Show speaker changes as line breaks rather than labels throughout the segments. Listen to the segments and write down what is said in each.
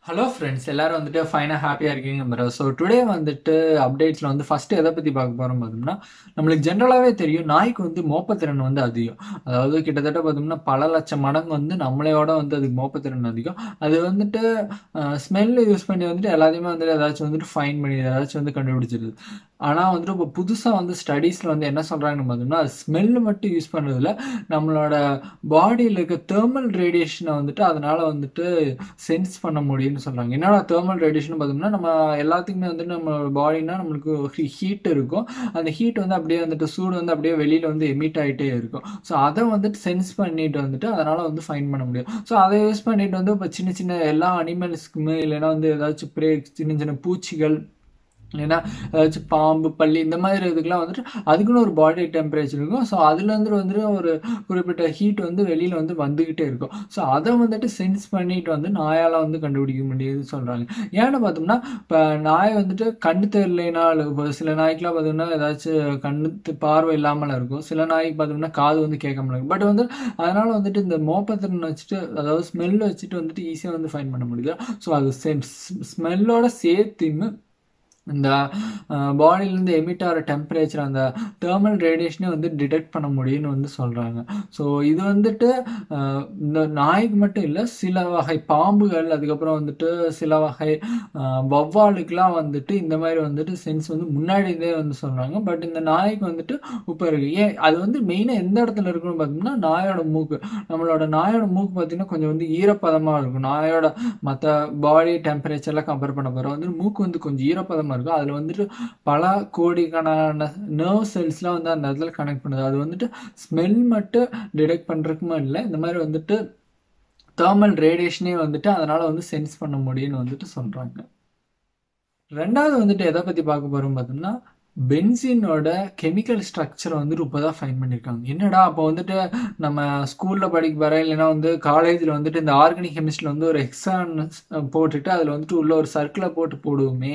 hello friends எல்லாரும் வந்துட்டு ஃபைனாக ஹாப்பியாக இருக்கீங்க நம்புறேன் ஸோ டுடே வந்துட்டு அப்டேட்ஸில் வந்து ஃபஸ்ட்டு எதை பற்றி பார்க்க போகிறோம் பார்த்தோம்னா நம்மளுக்கு ஜென்ரலாகவே தெரியும் நாய்க்கு வந்து மோப்பத்திறன் வந்து அதிகம் அதாவது கிட்டத்தட்ட பார்த்தோம்னா பல லட்சம் மடங்கு வந்து நம்மளையோட வந்து அதுக்கு மோப்பத்திறன் அதிகம் அது வந்துட்டு ஸ்மெல்லு யூஸ் பண்ணி வந்துட்டு எல்லாத்தையுமே வந்துட்டு ஏதாச்சும் வந்துட்டு ஃபைன் பண்ணி ஏதாச்சும் வந்து கண்டுபிடிச்சிருது ஆனால் வந்துட்டு இப்போ புதுசாக வந்து ஸ்டடீஸில் வந்து என்ன சொல்கிறாங்கன்னு பார்த்தோம்னா அது ஸ்மெல்லு மட்டும் யூஸ் பண்ணுறதுல நம்மளோட பாடியில் இருக்க தேர்மல் ரேடியேஷனை வந்துட்டு அதனால் வந்துட்டு சென்ஸ் பண்ண முடியும்னு சொல்கிறாங்க என்னடா தேர்மல் ரேடியேஷன் பார்த்தோம்னா நம்ம எல்லாத்துக்குமே வந்துட்டு நம்மளோட பாடினா நம்மளுக்கு ஹீட் இருக்கும் அந்த ஹீட் வந்து அப்படியே வந்துட்டு சூடு வந்து அப்படியே வெளியில் வந்து எமிட் ஆகிட்டே இருக்கும் ஸோ அதை வந்துட்டு சென்ஸ் பண்ணிட்டு வந்துட்டு அதனால் வந்து ஃபைன் பண்ண முடியும் ஸோ அதை யூஸ் பண்ணிட்டு வந்து இப்போ சின்ன சின்ன எல்லா அனிமல்ஸ்க்குமே இல்லைன்னா வந்து ஏதாச்சும் ப்ரே சின்ன சின்ன பூச்சிகள் இல்லைன்னா ஏதாச்சும் பாம்பு பள்ளி இந்த மாதிரி இதுக்கெல்லாம் வந்துட்டு அதுக்குன்னு ஒரு பாடி டெம்பரேச்சர் இருக்கும் ஸோ அதுலேருந்து வந்துட்டு ஒரு குறிப்பிட்ட ஹீட் வந்து வெளியில் வந்து வந்துக்கிட்டே இருக்கும் ஸோ அதை வந்துட்டு சென்ஸ் பண்ணிட்டு வந்து நாயால் வந்து கண்டுபிடிக்க முடியுதுன்னு சொல்கிறாங்க ஏன்னு பார்த்தோம்னா இப்போ நாய் வந்துட்டு கண்ணு தெரியலைனால் இப்போ சில நாய்க்கெலாம் பார்த்தோம்னா ஏதாச்சும் கண்ணு பார்வை இல்லாமல் இருக்கும் சில நாய்க்கு பார்த்தோம்னா காது வந்து கேட்காம இருக்கும் பட் வந்து அதனால் வந்துட்டு இந்த மோப்பத்திறன் வச்சுட்டு அதாவது ஸ்மெல் வச்சுட்டு வந்துட்டு ஈஸியாக வந்து ஃபைன் பண்ண முடியுது ஸோ அது ஸ்மெல்லோட சேர்த்துன்னு இந்த பாடியிலேருந்து எமிட் ஆகிற டெம்பரேச்சர் அந்த தேர்மல் ரேடியேஷனே வந்து டிடெக்ட் பண்ண முடியும்னு வந்து சொல்கிறாங்க ஸோ இது வந்துட்டு இந்த நாய்க்கு மட்டும் இல்லை சில வகை பாம்புகள் அதுக்கப்புறம் வந்துட்டு சில வகை வவ்வாலுக்கெலாம் வந்துட்டு இந்த மாதிரி வந்துட்டு சென்ஸ் வந்து முன்னாடியே வந்து சொல்கிறாங்க பட் இந்த நாய்க்கு வந்துட்டு இப்போ இருக்குது ஏன் அது வந்து மெயினாக எந்த இடத்துல இருக்குன்னு பார்த்தோம்னா நாயோட மூக்கு நம்மளோட நாயோட மூக்கு பார்த்திங்கன்னா கொஞ்சம் வந்து ஈரப்பதமாக இருக்கும் நாயோட மற்ற பாடி டெம்பரேச்சர்லாம் கம்பேர் பண்ண போகிறோம் வந்து மூக்கு வந்து கொஞ்சம் ஈரப்பதமாக இருக்கும் அதில் வந்துட்டு பல கோடிக்கான நர்வ் செல்ஸ்லாம் வந்து அந்த இடத்துல கனெக்ட் பண்ணுது அது வந்துட்டு ஸ்மெல் மட்டும் டிடெக்ட் பண்ணுறதுக்குமா இல்லை இந்த மாதிரி வந்துட்டு தேர்மல் ரேடியேஷனே வந்துட்டு அதனால் வந்து சென்ஸ் பண்ண முடியும்னு வந்துட்டு சொல்கிறாங்க ரெண்டாவது வந்துட்டு எதை பற்றி பார்க்க போகிறோம் பார்த்தோம்னா பென்சினோட கெமிக்கல் ஸ்ட்ரக்சரை வந்துட்டு இப்போ தான் ஃபைன் பண்ணியிருக்காங்க என்னடா அப்போ வந்துட்டு நம்ம ஸ்கூலில் படிக்க வர இல்லைன்னா வந்து காலேஜில் வந்துட்டு இந்த ஆர்கானிக் கெமிஸ்ட்ரியில் வந்து ஒரு எக்ஸாம் போட்டுட்டு அதில் வந்துட்டு உள்ள ஒரு சர்க்கிளை போட்டு போடுவோமே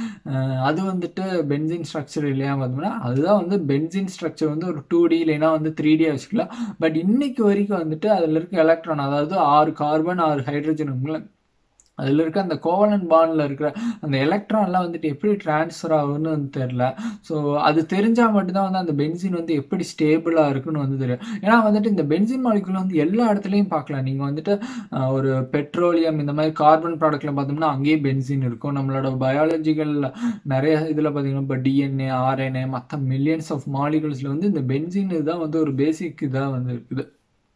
அது வந்துட்டு பென்சின் ஸ்ட்ரக்சர் இல்லையா பார்த்தோம்னா அதுதான் வந்து பென்சின் ஸ்ட்ரக்சர் வந்து ஒரு டூ டி இல்லைன்னா வந்து த்ரீ டி வச்சுக்கலாம் பட் இன்னைக்கு வரைக்கும் வந்துட்டு அதில் இருக்க எலக்ட்ரான் அதாவது ஆறு கார்பன் ஆறு ஹைட்ரஜன் அதில் இருக்க அந்த கோவலன் பாண்டில் இருக்கிற அந்த எலக்ட்ரான்லாம் வந்துட்டு எப்படி டிரான்ஸ்ஃபர் ஆகுன்னு வந்து தெரில ஸோ அது தெரிஞ்சால் மட்டும்தான் வந்து அந்த பென்சின் வந்து எப்படி ஸ்டேபிளாக இருக்குன்னு வந்து தெரியும் ஏன்னா வந்துட்டு இந்த பென்சின் மாலிகுல் வந்து எல்லா இடத்துலையும் பார்க்கலாம் நீங்கள் வந்துட்டு ஒரு பெட்ரோலியம் இந்த மாதிரி கார்பன் ப்ராடக்ட்ல பார்த்தோம்னா அங்கேயே பென்சின் இருக்கும் நம்மளோட பயாலஜிக்கல் நிறைய இதில் பார்த்தீங்கன்னா இப்போ டிஎன்ஏ ஆர்என்ஏ மற்ற மில்லியன்ஸ் ஆஃப் மாலிகுல்ஸில் வந்து இந்த பென்சின் இதுதான் வந்து ஒரு பேசிக் இதாக வந்து இருக்குது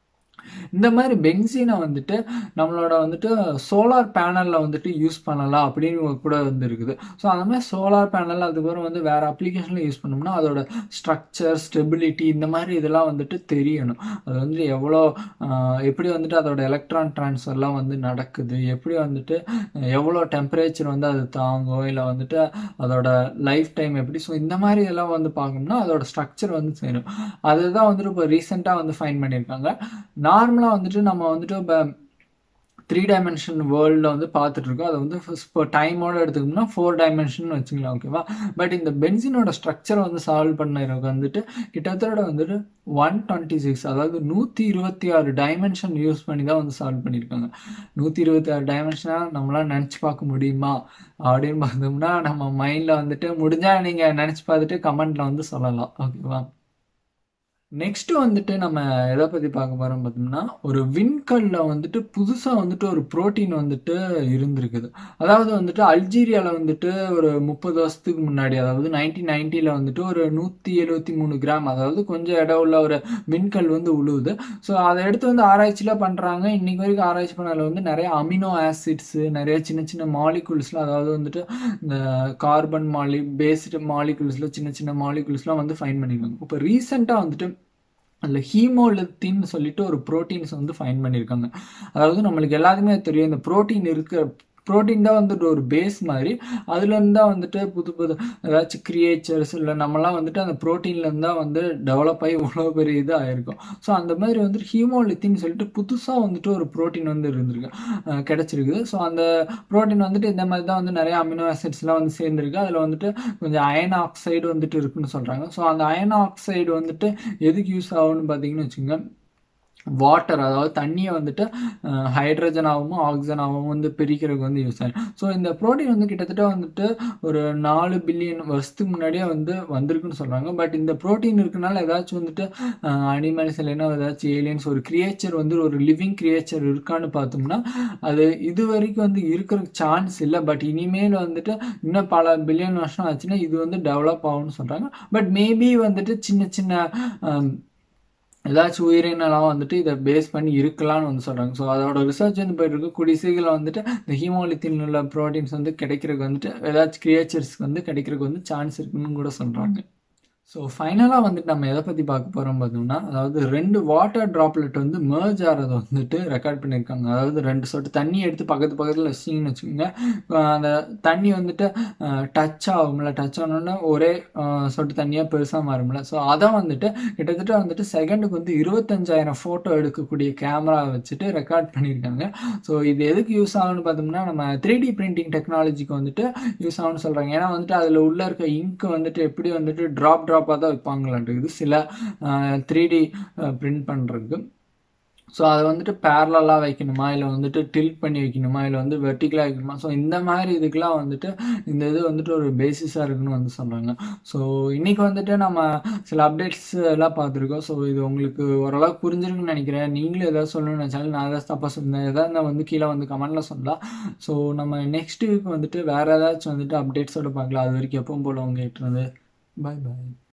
இந்த மாதிரி பென்சீனை வந்துட்டு நம்மளோட வந்துட்டு சோலார் பேனலில் வந்துட்டு யூஸ் பண்ணலாம் அப்படின்னு கூட வந்து இருக்குது ஸோ அந்த மாதிரி சோலார் பேனல் அதுக்கப்புறம் வந்து வேறு அப்ளிகேஷனில் யூஸ் பண்ணோம்னா அதோட ஸ்ட்ரக்சர் ஸ்டெபிலிட்டி இந்த மாதிரி இதெல்லாம் வந்துட்டு தெரியணும் அது வந்து எவ்வளோ எப்படி வந்துட்டு அதோட எலக்ட்ரான் ட்ரான்ஸ்ஃபர்லாம் வந்து நடக்குது எப்படி வந்துட்டு எவ்வளோ டெம்பரேச்சர் வந்து அது தாங்கும் இல்லை வந்துட்டு அதோட லைஃப் டைம் எப்படி ஸோ இந்த மாதிரி இதெல்லாம் வந்து பார்க்கணும்னா அதோட ஸ்ட்ரக்சர் வந்து செய்யணும் அதுதான் வந்துட்டு இப்போ ரீசெண்டாக வந்து ஃபைன் பண்ணியிருக்காங்க நார்மலாக வந்துட்டு நம்ம வந்துட்டு இப்போ த்ரீ டைமென்ஷன் வேர்ல்டில் வந்து பார்த்துட்டு இருக்கோம் அதை வந்து இப்போ டைமோட எடுத்துக்கணும்னா ஃபோர் டைமென்ஷன் வச்சுக்கலாம் ஓகேவா பட் இந்த பென்சினோட ஸ்ட்ரக்சரை வந்து சால்வ் பண்ணறதுக்கு வந்துட்டு கிட்டத்தட்ட வந்துட்டு ஒன் டுவெண்ட்டி சிக்ஸ் அதாவது நூற்றி இருபத்தி ஆறு டைமென்ஷன் யூஸ் பண்ணி தான் வந்து சால்வ் பண்ணியிருக்காங்க நூற்றி இருபத்தி ஆறு டைமென்ஷனாக நம்மளால் நினச்சி பார்க்க முடியுமா அப்படின்னு பார்த்தோம்னா நம்ம மைண்டில் வந்துட்டு முடிஞ்சால் நீங்கள் நினச்சி பார்த்துட்டு கமெண்ட்டில் வந்து சொல்லலாம் ஓகேவா நெக்ஸ்ட் வந்துட்டு நம்ம எதை பற்றி பார்க்க போகிறோம் பார்த்தோம்னா ஒரு விண்கல்ல வந்துட்டு புதுசாக வந்துட்டு ஒரு ப்ரோட்டீன் வந்துட்டு இருந்திருக்குது அதாவது வந்துட்டு அல்ஜீரியாவில் வந்துட்டு ஒரு முப்பது வருஷத்துக்கு முன்னாடி அதாவது நைன்டீன் நைன்ட்டியில் வந்துட்டு ஒரு நூற்றி எழுபத்தி மூணு கிராம் அதாவது கொஞ்சம் இடம் உள்ள ஒரு விண்கல் வந்து உழுவுது ஸோ அதை எடுத்து வந்து ஆராய்ச்சிலாம் பண்ணுறாங்க இன்னைக்கு வரைக்கும் ஆராய்ச்சி பண்ணதில் வந்து நிறைய அமினோ ஆசிட்ஸு நிறைய சின்ன சின்ன மாலிகுல்ஸ்லாம் அதாவது வந்துட்டு இந்த கார்பன் மாலி பேஸ்டு மாலிகுல்ஸில் சின்ன சின்ன மாலிகுல்ஸ்லாம் வந்து ஃபைன் பண்ணியிருக்காங்க இப்போ ரீசெண்டாக வந்துட்டு அதில் ஹீமோலித்தின்னு சொல்லிட்டு ஒரு ப்ரோட்டீன்ஸ் வந்து ஃபைன் பண்ணியிருக்காங்க அதாவது நம்மளுக்கு எல்லாத்துக்குமே தெரியும் இந்த ப்ரோட்டீன் இருக்கிற ப்ரோட்டீன் தான் வந்துட்டு ஒரு பேஸ் மாதிரி அதுலேருந்து தான் வந்துட்டு புது புது ஏதாச்சும் கிரியேச்சர்ஸ் இல்லை நம்மலாம் வந்துட்டு அந்த ப்ரோட்டீன்லேருந்து தான் வந்து டெவலப் ஆகி இவ்வளோ பெரிய இது ஆயிருக்கும் ஸோ அந்த மாதிரி வந்துட்டு ஹீமோலித்தின்னு சொல்லிட்டு புதுசாக வந்துட்டு ஒரு ப்ரோட்டீன் வந்து இருந்திருக்கு கிடச்சிருக்குது ஸோ அந்த ப்ரோட்டீன் வந்துட்டு இந்த மாதிரி தான் வந்து நிறைய அமினோ ஆசிட்ஸ்லாம் வந்து சேர்ந்துருக்கு அதில் வந்துட்டு கொஞ்சம் அயன் ஆக்சைடு வந்துட்டு இருக்குன்னு சொல்கிறாங்க ஸோ அந்த அயன் ஆக்சைடு வந்துட்டு எதுக்கு யூஸ் ஆகும்னு பார்த்தீங்கன்னு வச்சுக்கோங்க வாட்டர் அதாவது தண்ணியை வந்துட்டு ஹைட்ரஜனாகவும் ஆக்சிஜனாகவும் வந்து பிரிக்கிறதுக்கு வந்து யூஸ் ஆகும் ஸோ இந்த ப்ரோட்டீன் வந்து கிட்டத்தட்ட வந்துட்டு ஒரு நாலு பில்லியன் வருஷத்துக்கு முன்னாடியே வந்து வந்திருக்குன்னு சொல்கிறாங்க பட் இந்த ப்ரோட்டீன் இருக்கனால ஏதாச்சும் வந்துட்டு அனிமல்ஸ் இல்லைன்னா ஏதாச்சும் ஏலியன்ஸ் ஒரு கிரியேச்சர் வந்து ஒரு லிவிங் கிரியேச்சர் இருக்கான்னு பார்த்தோம்னா அது இது வரைக்கும் வந்து இருக்கிறதுக்கு சான்ஸ் இல்லை பட் இனிமேல் வந்துட்டு இன்னும் பல பில்லியன் வருஷம் ஆச்சுன்னா இது வந்து டெவலப் ஆகும்னு சொல்கிறாங்க பட் மேபி வந்துட்டு சின்ன சின்ன ஆம், ஏதாச்சும் உயிரினலாம் வந்துட்டு இதை பேஸ் பண்ணி இருக்கலாம்னு வந்து சொல்கிறாங்க ஸோ அதோட ரிசர்ச் வந்து போயிட்டு இருக்கு கூடிய சீக்கிரம் வந்துட்டு இந்த ஹீமோலித்தின் உள்ள ப்ரோட்டீன்ஸ் வந்து கிடைக்கிறதுக்கு வந்துட்டு ஏதாச்சும் கிரியேச்சர்ஸ்க்கு வந்து கிடைக்கிறதுக்கு வந்து சான்ஸ் இருக்குன்னு கூட சொல்கிறாங்க ஸோ ஃபைனலாக வந்துட்டு நம்ம எதை பற்றி பார்க்க போகிறோம் பார்த்தோம்னா அதாவது ரெண்டு வாட்டர் ட்ராப்லெட் வந்து merge ஆகிறத வந்துட்டு ரெக்கார்ட் பண்ணியிருக்காங்க அதாவது ரெண்டு சொட்டு தண்ணி எடுத்து பக்கத்து பக்கத்தில் வச்சிங்கன்னு வச்சுக்கோங்க அஹ் அந்த தண்ணி வந்துட்டு டச் ஆகும்ல டச் ஆனோன்னா ஒரே அஹ், சொட்டு தண்ணியாக பெருசாக மாறும்ல ஸோ அதை வந்துட்டு கிட்டத்தட்ட வந்துட்டு செகண்டுக்கு வந்து இருபத்தஞ்சாயிரம் ஃபோட்டோ எடுக்கக்கூடிய கேமரா வச்சுட்டு ரெக்கார்ட் பண்ணியிருக்காங்க ஸோ இது எதுக்கு யூஸ் ஆகும்னு பார்த்தோம்னா நம்ம த்ரீ டி பிரிண்டிங் டெக்னாலஜிக்கு வந்துட்டு யூஸ் ஆகும்னு சொல்கிறாங்க ஏன்னா வந்துட்டு அதில் உள்ள இருக்க இங்க் வந்துட்டு எப்படி வந்துட்டு ட்ராப் ட்ராப்பாக தான் வைப்பாங்களான்றது சில த்ரீ டி பிரிண்ட் பண்ணுறதுக்கு ஸோ அதை வந்துட்டு பேரலாக வைக்கணுமா இல்லை வந்துட்டு டில்ட் பண்ணி வைக்கணுமா இல்லை வந்து வெர்டிக்கலாக வைக்கணுமா ஸோ இந்த மாதிரி இதுக்கெலாம் வந்துட்டு இந்த இது வந்துட்டு ஒரு பேசிஸாக இருக்குன்னு வந்து சொல்கிறாங்க ஸோ இன்றைக்கி வந்துட்டு நம்ம சில அப்டேட்ஸ் எல்லாம் பார்த்துருக்கோம் ஸோ இது உங்களுக்கு ஓரளவுக்கு புரிஞ்சிருக்குன்னு நினைக்கிறேன் நீங்களும் ஏதாவது சொல்லணும்னு நினச்சாலும் நான் ஏதாவது தப்பாக சொல்லியிருந்தேன் எதாவது இருந்தால் வந்து கீழே வந்து கமெண்ட்டில் சொல்லலாம் ஸோ நம்ம நெக்ஸ்ட் வீக் வந்துட்டு வேறு ஏதாச்சும் வந்துட்டு அப்டேட்ஸோட பார்க்கலாம் அது வரைக்கும் எப்பவும் போல் உங்ககிட்ட இருந்து பாய் பாய்